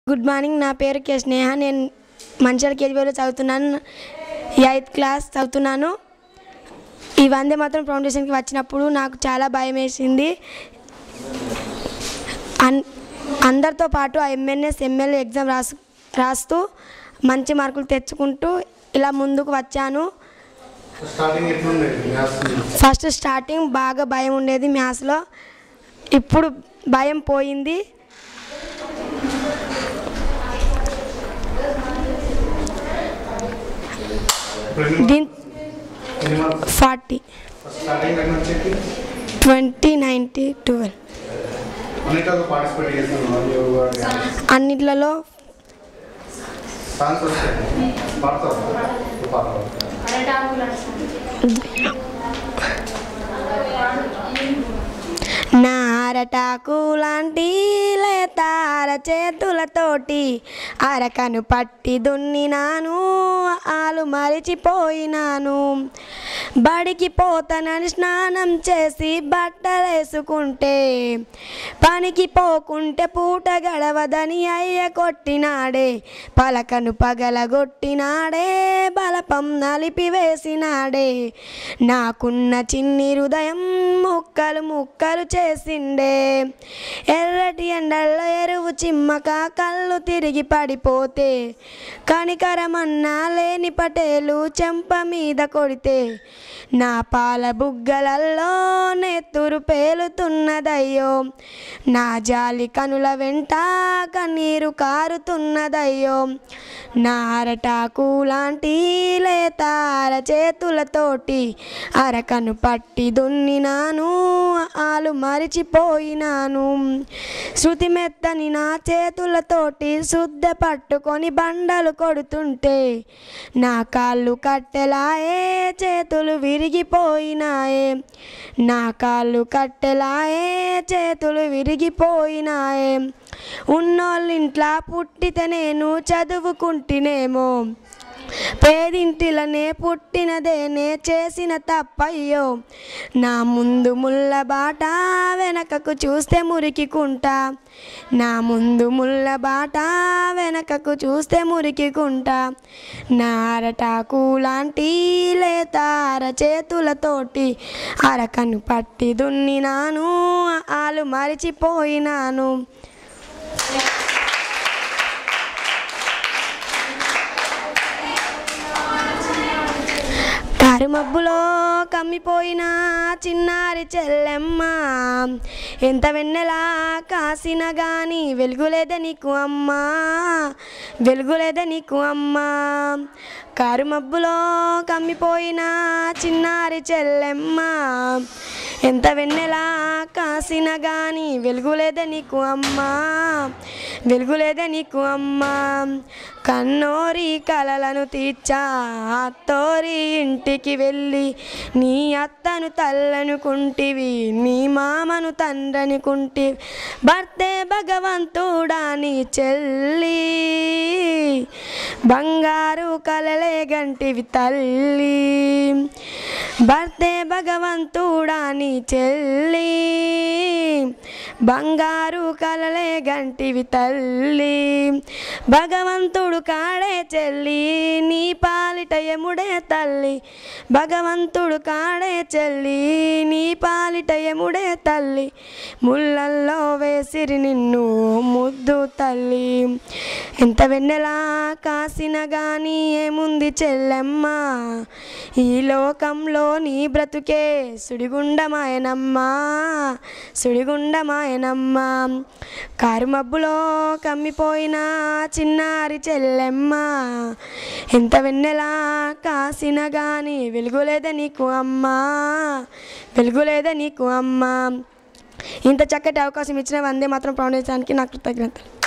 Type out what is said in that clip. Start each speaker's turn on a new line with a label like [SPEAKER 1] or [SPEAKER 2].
[SPEAKER 1] good morning నా పేరు కే స్నేహ నేను మంచిర్యాల కేజీబీలో చదువుతున్నాను ఎయిత్ క్లాస్ చదువుతున్నాను ఈ వందే మాత్రం ఫౌండేషన్కి వచ్చినప్పుడు నాకు చాలా భయం వేసింది అన్ అందరితో పాటు ఆ ఎంఎన్ఎస్ ఎమ్మెల్యే ఎగ్జామ్ రాసు రాస్తూ మంచి మార్కులు తెచ్చుకుంటూ ఇలా ముందుకు వచ్చాను
[SPEAKER 2] స్టార్టింగ్ ఎట్లుండేది మ్యాథ్స్
[SPEAKER 1] ఫస్ట్ స్టార్టింగ్ బాగా భయం ఉండేది మ్యాథ్స్లో ఇప్పుడు భయం పోయింది
[SPEAKER 2] ఇప్పుడు ఎన్ని
[SPEAKER 1] దీని
[SPEAKER 2] ఎన్ని మార్క్స్
[SPEAKER 1] ఫార్టీ
[SPEAKER 2] స్టార్టింగ్ ఎన్ని వచ్చేది
[SPEAKER 1] ట్వంటీ నైంటీ ట్వెల్వ్
[SPEAKER 2] అన్నిటిలో పార్టిసిపేట్ చేస్తున్నాను యోగా డ్యాన్స్
[SPEAKER 1] అన్నిట్లలో
[SPEAKER 2] సాంగ్స్ వస్తాయి పాడతావు పాడతావు
[SPEAKER 1] నారటాకు లాంటి లేతార చేతులతోటి అరకను పట్టి దున్నినాను ఆలు మరిచిపోయినాను బడికి పోతానని స్నానం చేసి బట్టలేసుకుంటే పనికి పోకుంటే పూట గడవదని అయ్య కొట్టినాడే పలకను పగలగొట్టినాడే బలపం నలిపివేసినాడే నాకున్న చిన్ని హృదయం ముక్కలు ముక్కలు చేసిండే ఎర్రటి ఎండల్లో ఎరువు చిమ్మక కళ్ళు తిరిగి పడిపోతే కనికరమన్నా లేని పటేలు చెంప మీద కొడితే నా పాల బుగ్గలల్లో నెత్తురు పేలుతున్నదయ్యో నా జాలి కనుల వెంట కన్నీరు కారుతున్నదయ్యో నా అరటాకు లాంటి లేతార చేతులతోటి అరకను పట్టి దున్నినాను ఆలు మరిచిపోయినాను శృతి మెత్తని నా చేతులతోటి శుద్ధ పట్టుకొని బండలు కొడుతుంటే నా కాళ్ళు కట్టెలాయే చేతులు విరిగిపోయినాయే నా కాళ్ళు కట్టెలాయే చేతులు విరిగిపోయినాయే ఉన్నోళ్ళింట్లా పుట్టితే నేను చదువుకుంటేనేమో పేదింటిలనే పుట్టినదేనే చేసిన తప్పయ్యో నా ముందు ముళ్ళ బాట వెనకకు చూస్తే మురికికుంటా నా ముందు ముళ్ళ బాట వెనకకు చూస్తే మురికికుంటా నా అరటాకు లాంటి లేతార చేతులతోటి అరకను పట్టి దున్నినాను ఆలు మరిచిపోయినాను కరుమబ్బులో కమ్మిపోయిన చిన్నారి చెల్లెమ్మ ఎంత వెన్నెలా కాసిన గాని వెలుగులేద నీకు అమ్మా వెలుగులేద నీకు అమ్మా కరుమబ్బులో కమ్మిపోయిన చిన్నారి చెల్లెమ్మ ఎంత వెన్నెలా కాసిన గాని వెలుగులేద నీకు అమ్మా వెలుగులేద నీకు అమ్మా కన్నోరి కలలను తీర్చా అత్తోరి ఇంటికి వెళ్ళి నీ అత్తను తల్లనుకుంటివి నీ మామను తండ్రనుకుంటి భర్తే భగవంతుడా నీ చెల్లి బంగారు కలలే గంటివి తల్లి భర్తే భగవంతుడా నీ చెల్లి బంగారు కలలే గంటివి తల్లి భగవంతుడు కాడే చెల్లి నీ పాలిట యముడే తల్లి భగవంతుడు కాడే చెల్లి నీ పాలిట యముడే తల్లి ముళ్ళల్లో వేసిరి నిన్ను ముద్దు తల్లి ఎంత వెన్నెలా కాసిన గాని ఏముంది చెల్లెమ్మ ఈ లోకంలో నీ బ్రతుకే సుడిగుండమాయనమ్మా సుడిగుండమాయనమ్మా కారుమబ్బులో కమ్మిపోయిన చిన్నారి చెల్లెమ్మ ఎంత వెన్నెలా కాసిన గాని వెలుగులేద నీకు అమ్మా వెలుగులేద నీకు అమ్మా ఇంత చక్కటి అవకాశం ఇచ్చిన వందే మాత్రం ప్రౌఢించడానికి నా కృతజ్ఞతలు